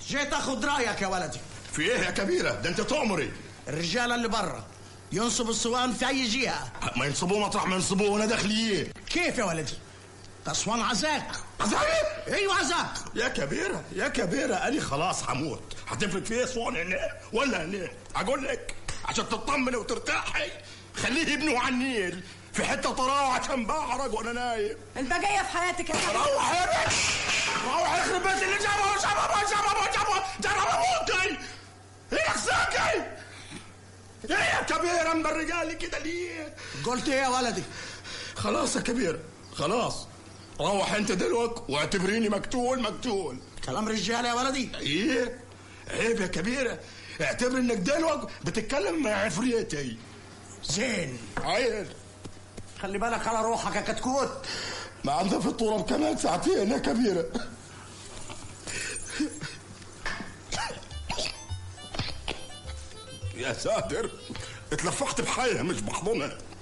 جيت اخذ رايك يا ولدي في ايه يا كبيره ده انت تؤمري الرجال اللي برا ينصب الصوان في اي جهه ما ينصبوه مطرح ما ينصبوه وانا داخليه كيف يا ولدي تصوان عزاك عزايب ايوه عزاك يا كبيرة يا كبيرة أنا خلاص هموت هتفرق فيه صون هنا ولا هنا أقول لك عشان تطمني وترتاحي خليه يبنوا على النيل في حتة طراوة عشان بعرق وأنا نايم البقية في حياتك يا حبيبي روح يا بنت روح يخرب بيت اللي جابه جابه جابه جابه جابه موتي هي خساكي ايه يا كبيرة مبرقالي كده ليه قلت ايه يا ولدي خلاص يا كبيرة خلاص روح انت دلوك واعتبريني مقتول مقتول كلام رجال يا ولدي ايه عيب يا كبيرة اعتبر انك دلوك بتتكلم مع عفريتي زين عيل خلي بالك على روحك يا كتكوت ما عندها في الطورة كمان ساعتين يا كبيرة يا ساتر اتلفحت بحيها مش بحضنها